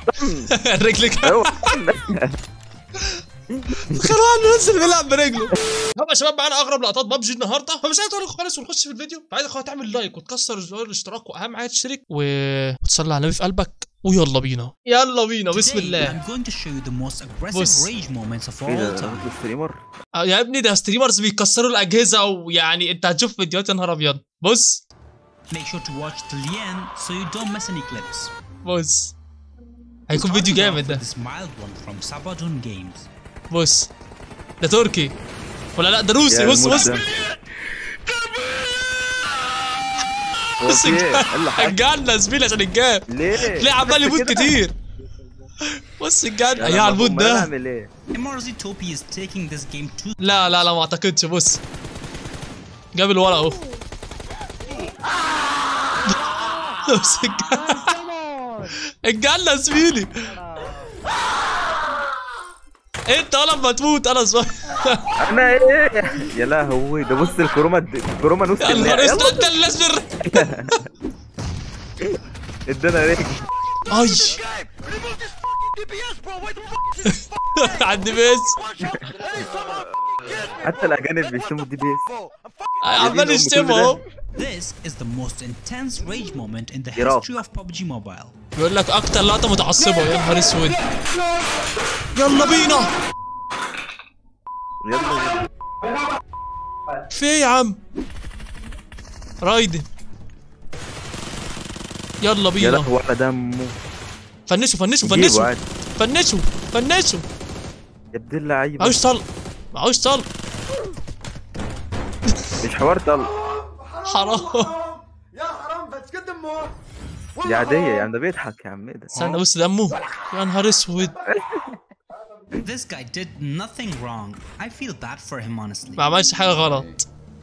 رجلك اوعى خران نزل بيلعب برجله طب يا شباب معانا اغرب لقطات ببجي النهارده فمش عايز اقول لكم خالص ونخش في الفيديو فعايز اخويا تعمل لايك وتكسر زرار الاشتراك واهم حاجه تشترك و... وتصلي على النبي في قلبك ويلا بينا يلا بينا بسم Today, الله I'm going to show you the most aggressive بص. rage moments of ايه all ده time. ستريمر آه، يا ابني ده ستريمرز بيكسروا الاجهزه ويعني انت هتشوف فيديوهات يا نهار ابيض بص Make sure to watch till the end so you don't miss any clips. بص هيكون Starting فيديو off جامد with ده This mild one from Sabadon Games. بص ده تركي ولا لا ده روسي يا بص الموت بص ده. هو بص في ايه؟ إيه اللي حصل؟ الجنة زميلي عشان الجاب ليه؟ ليه عمال يموت كده؟ كتير بص الجنة أنا يا على الموت المفروض ده اعمل ايه؟ MRZ Topi is taking this game too لا لا لا ما اعتقدش بص جاب الورق اهو بص الجنة الجنة زميلي انت لما تموت انا صغير انا ايه؟ يا لهوي ده بص الكروما الكروما نص يا نهار اللعب. اسود انت اللي اصبر ادانا رجل اي عندي بيس حتى الاجانب بيشتموا الدي بي اس عمال يشتموا اهو This is the most intense rage moment in the Get off. history of PUBG Mobile. بيقول لك اكتر لقطه متعصبه يا نهار اسود يلا بينا يلا في ايه يا عم رايدن يلا يا بينا لهوي على دمه فنشوا فنشوا جيبه فنشوا عادي فنشوا فنشوا يا ابن اللعيبه معوش طلق معوش طلق مش حوار طلق حرام دي عاديه يا عم ده بيضحك يا عم ايه ده استنى بص دمه يا نهار اسود This guy did nothing wrong. I feel bad for him honestly. ما عملش حاجه غلط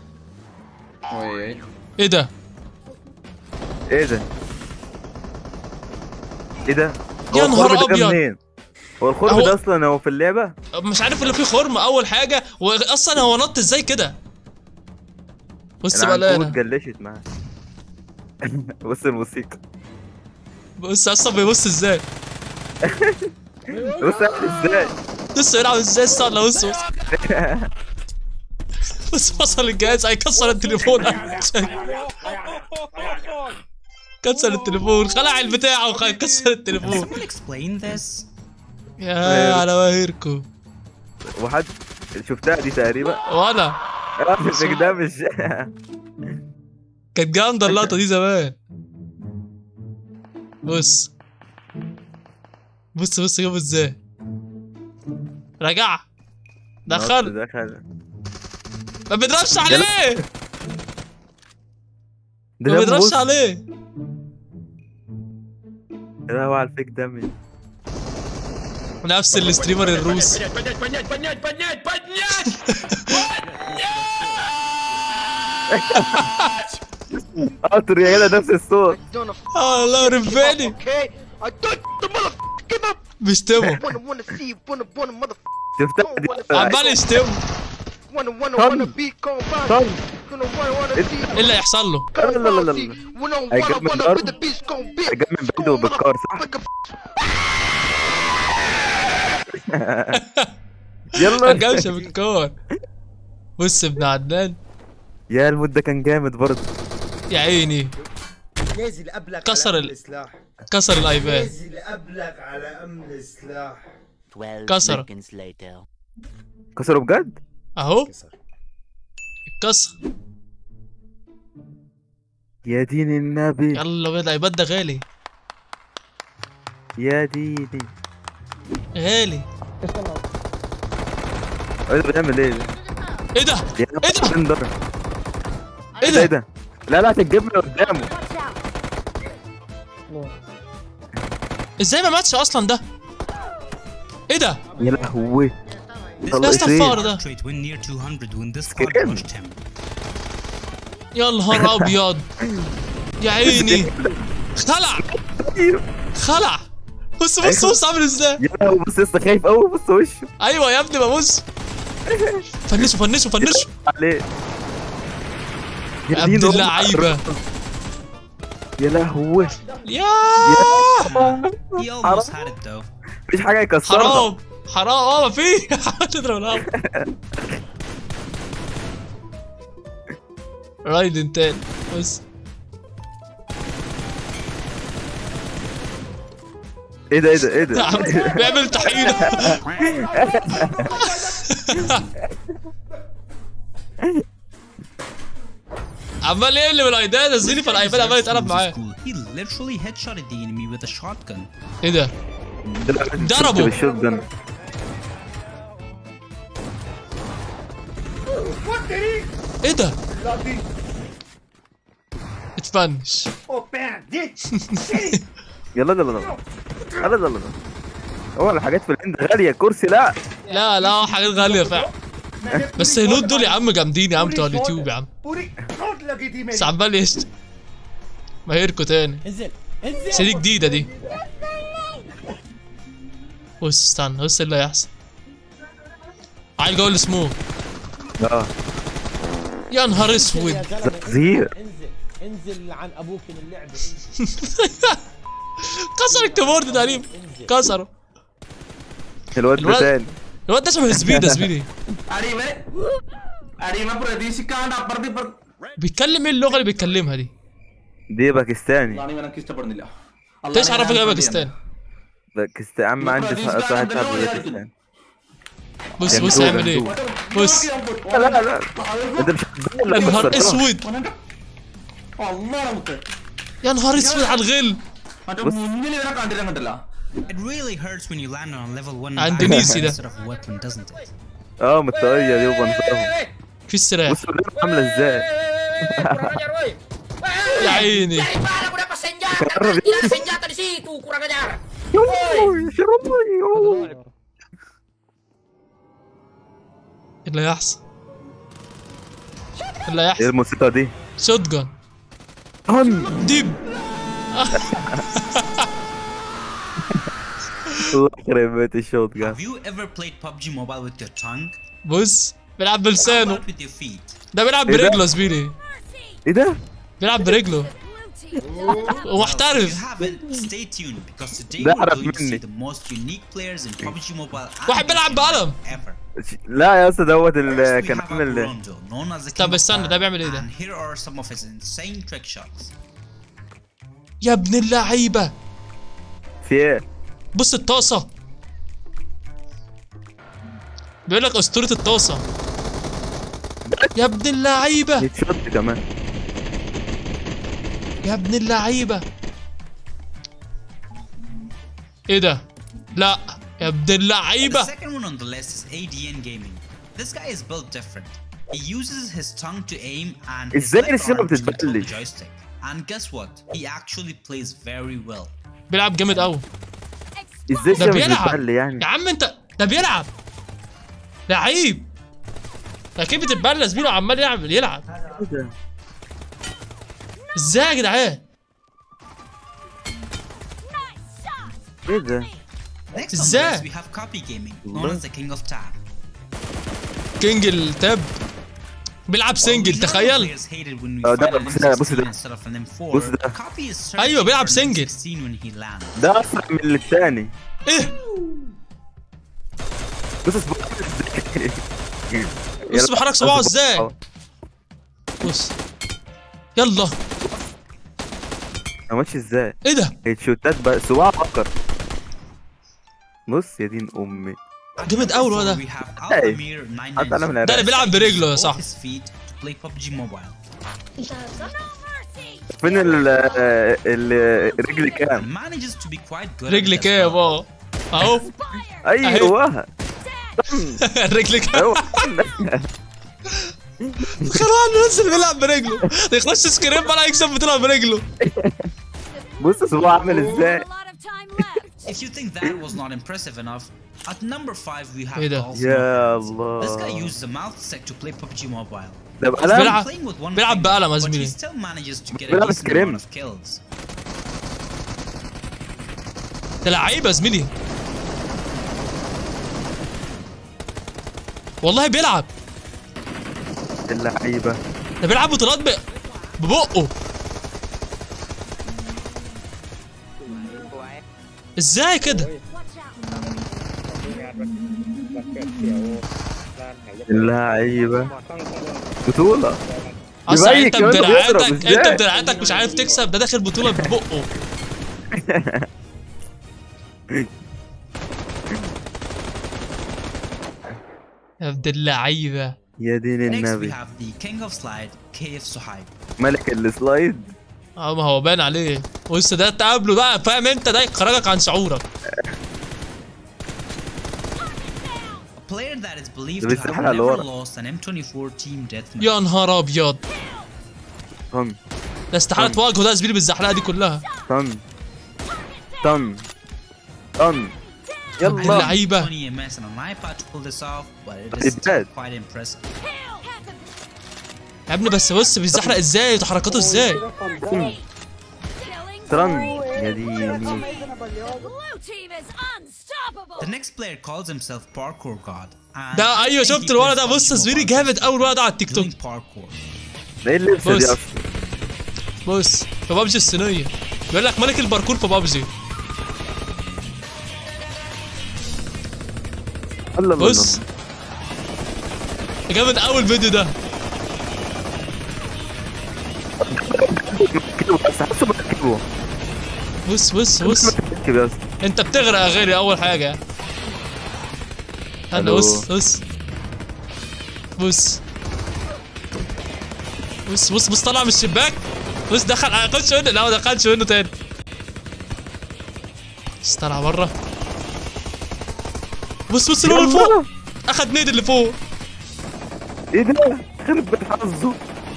ايه ده ايه ده ايه ده يا هو نهار الخرم ده جه أبيض. منين هو الخرم هو- ده اصلا هو في اللعبه مش عارف اللي فيه خرم اول حاجه واصلا هو نط ازاي كده بص بقى العنكبوت لا جلشت معاه بص الموسيقى بص اصلا بيبص ازاي بص عامل ازاي بص يلعب ازاي استنى بص بص بص وصل الجهاز هيكسر التليفون كسر التليفون خلع البتاع وكسر Can التليفون someone explain this? يا على وهيركو وحد شفتها دي تقريبا وانا رافيك ده مش كانت جامده اللقطه دي زمان بص بص بص جابه ازاي رجع دخل دخل ما بيضربش عليه ده ما دم بيضربش بص. عليه ده هو على الفيك دامج نفس الاستريمر الروسي قطر يا جدع نفس الصوت اه الله رباني Okay, I don't the motherfucking up. بيشتموا Wanna wanna see, wanna wanna motherfucking شفتها دي عمال يشتموا wanna wanna Tom. wanna be going by. طن Gonna wanna wanna see. ايه اللي هيحصل له؟ Go لا لا لا لا. see. Wanna هيجيب wanna من wanna الأرض. be the beast gonna be. هيجيب من بعيد وبالكار صح؟ ما يلا جابش بالكور بص ابن عدنان يا المود ده كان جامد برضه يا عيني نازل قبلك كسر على ال- أمن السلاح كسر الايباد نازل قبلك على امن السلاح 12 كسر. seconds later. كسروا بجد؟ اهو كسر كسر يا دين النبي يلا بينا الايباد ده غالي يا ديني غالي ايه ده بيعمل ايه ده؟ ايه ده؟ يا إيه ده؟ بندر. ايه ده ايه ده؟ ده؟ لا لا هتجيب من قدامه ازاي ما ماتش اصلا ده؟ ايه ده؟ يا لهوي This طلع يا was اسطى إيه؟ الفار ده Trade when near 200 when this Skin. card pushed him. يا نهار ابيض يا عيني خلع خلع بص بص بص عامل ازاي يا لهوي بص لسه خايف قوي بص وشه ايوه يا ابني ببص فنشوا فنشوا فنشوا عليه يا ابن دين أمك. اللعيبه يا لهوي يا He almost had it though. مفيش حاجه يكسرها حرام حرام اه ما في حاول تضرب الهوا رايدن تاني بس ايه ده ايه ده ايه يا ده عم بيعمل طحينه عمال يقلب الايداد نزلي فالايباد عمال يتقلب معاه Cool. He literally headshotted the enemy with a shotgun. ايه ده؟ ضربه. بالشوت جن ايه ده؟ اتفنش Oh, bandit! يلا يلا يلا يلا يلا يلا هو الحاجات في الهند غاليه كرسي لا لا لا حاجات غاليه فعلا بس الهنود دول يا عم جامدين يا عم بتوع اليوتيوب يا عم पूरी नोट लगी थी بس मेरी عمال يشتم ماهركوا تاني انزل انزل بس دي جديده دي بص استنى بص إيه اللي هيحصل عيل جوه السموك اه يا نهار اسود يا زلمه زهير انزل انزل عن ابوك من اللعبه كسر الكيبورد تقريبا كسره الواد ده الواد- تاني الواد ده شبه سبيد يا زميلي അടിമ അടിമ പ്രതീക്ഷിക്കാണ്ട് അപ്പുറത്ത് ഇപ്പുറത്ത് بيتكلم ايه اللغه اللي بيتكلمها دي دي باكستاني അതാണ് ഇവനക്ക് ഇഷ്ടപ്പെടുന്നില്ല ايش عرفك يا باكستان باكستان عم عندي باكستان صاحب عندنا شعب ولا باكستان بص يا بص مدوب، هيعمل ايه مدوب. بص لا لا لا انت مش يا نهار اسود ഒന്നാമത്തെ يا نهار اسود على الغل മറ്റേ മുന്നിൽ ഇവനെ കണ്ടില്ല കണ്ടല്ല It really hurts when you land on a level 1 عند battle نيسي ده. instead of a weapon, doesn't it? اه متطاقية دي وبنظرهم في السلاح بصوا اللعبة عاملة ازاي kurang ajar woi يا عيني mana aku dapat senjata Karena tidak ada senjata di situ kurang ajar ايه اللي هيحصل ايه اللي ايه هيحصل الموسيقى دي شوت جان هن ديب الله يخرب بيت الشوط Have جان you ever played PUBG Mobile with your tongue? بص بيلعب How بلسانه about with your feet? ده بيلعب إيه ده؟ برجله يا زميلي ايه ده؟ بيلعب برجله If you ومحترف haven't, stay tuned because today ده we're عرف going to see مني. the most unique players in PUBG Mobile and واحد بيلعب بقلم. ever. لا يا اسطى دوت First, اللي we كان have عامل Aburondo, known as the طب king of استنى، power, ده بيعمل إيه ده؟ And here are some of his insane trick shots. يا ابن اللعيبه في ايه؟ بص الطاسه بيقول لك اسطوره الطاسه يا ابن اللعيبه يتشوت كمان يا ابن اللعيبه ايه ده لا يا ابن The اللعيبه second one on the list is ADN Gaming. This guy is built different. He uses his tongue to aim and his إزاي left الشباب arm to control the بتتبلش؟ joystick. And guess what? He actually plays very well. بيلعب جامد قوي ازاي ده الشباب بيلعب بتتبل يعني؟ يا عم انت ده بيلعب لعيب اكيد بتتبلى زميله عمال يلعب يلعب ايه ده؟ ازاي يا جدعان ايه ده؟ Next on the إزاي؟ list we have Copy Gaming, known as the king of tab. كينج التاب بيلعب سنجل While we know تخيل players hated when we اه، ده fight an بص ده- بص M16 ده. instead of an M4. بص ده. Copy is أيوة، searching بيلعب for an سنجل. M16 when he lands. ده اسرع من الثاني ايه بص صباعه ازاي بص بيحرك صباعه ازاي بص يلا هو ماشي ازاي؟ ايه ده هيتشوتات بقى صباعه فكر بص يا دين امي جامد قوي الواد We ده have Hey. Altamir حتى انا من 990. ده اللي العراق بيلعب برجله يا Both صاحبي his feet to play PUBG Mobile. فين ال ال رجلي كام؟ Manages to be quite good. at رجلي it as كام well. اه اهو ايوه رجلي كام ايوه خران نزل بيلعب برجله ده يخش سكرين بقى يكسب بتلعب برجله بص صباعه عامل ازاي؟ If you think that was not impressive enough, at number 5 we have إيه ده؟ Golf يا Mode. This guy الله uses a mouse stick to play PUBG Mobile. ده بقلم بيلعب- Playing with one بيلعب finger, بقلم يا but he زميلي. still manages to get a بيلعب decent سكريم. amount of kills. ده لعيب يا زميلي والله بيلعب اللعيبه ده بيلعب بطولات ب... ببقه ازاي كده اللعيبه بطوله اصلا يبين انت كمان إنه بيضرب، بدراعاتك انت إزاي؟ بدراعاتك مش عارف تكسب ده داخل بطوله ببقه يا ابن اللعيبه يا دين Next we النبي have the king of slide, KF Suhaib. ملك السلايد اه ما هو باين عليه بص ده تقابله بقى فاهم انت ده يخرجك عن شعورك A player that is believed ده to have بيستحل على never ورا. lost an M24 team deathmatch. يا نهار ابيض طن ده استحاله تواجهه ده يا زميلي بالزحلقه دي كلها طن طن طن يلا اللعيبه 20 MS and an iPad to pull this off, but it is It's still bad. quite impressive. يا ابني بس بص بيزحلق ازاي وتحركاته ازاي طن يا ديني Blue team is unstoppable. The next player calls himself Parkour God. and ده ايوه I think شفت he الولد plays ده بص يا PUBG زميلي Mobile جامد since قوي الولد ده على التيك توك doing parkour. ده ايه اللبسه دي بص. اصلا بص في بابجي الصينيه بيقول لك ملك الباركور في بابجي الله الله بص جامد قوي الفيديو ده مركبه بس حاسه مركبه بص بص بص مركب يا اسطى انت بتغرق يا غالي اول حاجه انا ألو. بص بص بص بص بص بص طلع من الشباك بص دخل خش منه لا ما دخلش منه تاني بص طلع بره بص بص اللي فوق اخد نيد اللي فوق ايه ده خرب بيت حظه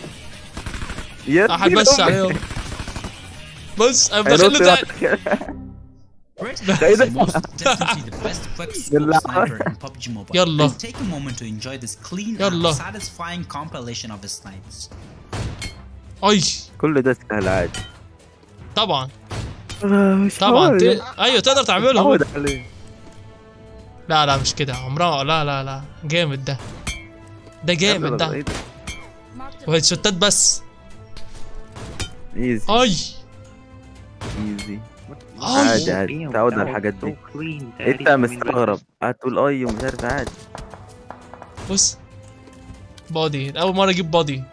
يا احد دين بس أمي. عليهم بص انا أنا داخل له قلت تاني Red إيه is ده؟ most definitely the best quick scope يلا. sniper in PUBG Mobile. يلا. And take a moment to enjoy this clean يلا. and satisfying compilation of his snipes. اي كل ده سهل عادي طبعا مش طبعا ت... عارف. ايوه تقدر تعمله اتعود عليه لا لا مش كده عمرها لا لا لا جامد ده ده جامد ده إيه وهيد شوتات بس ايزي اي ايزي اي عادي عادي تعودنا على الحاجات دي انت مستغرب قاعد تقول اي ومش عارف عادي بص بادي اول مره اجيب بادي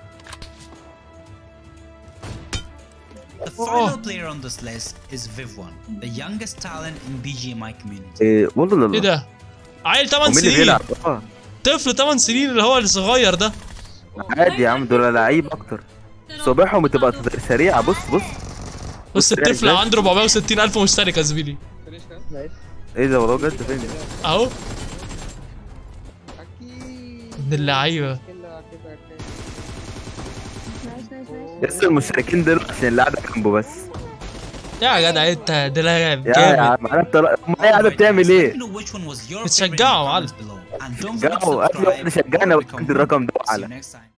The final player on this list is Viv1, the youngest talent in BGMI community. إيه والله لا ايه ده عيل 8 ومين اللي سنين بيلعب اه طفل 8 سنين اللي هو الصغير ده عادي يا عم دول لعيب اكتر صباحهم بتبقى سريعه بص بص بص يعني الطفل إزاي؟ عنده 460 الف مشترك يا زميلي ايه ده والله بجد فين اهو ابن اللعيبه لسه المشتركين دول عشان اللعبه جنبه بس يا جدع انت ده لا يا يا جامد عم انا بتر... امال هي قاعده بتعمل Let me ايه؟ know which one was your favorite in the بتشجعوا يا معلم. comments below. And don't forget to شجعوا قبل subscribe ما شجعنا or وتدي become الرقم ده See you على next time.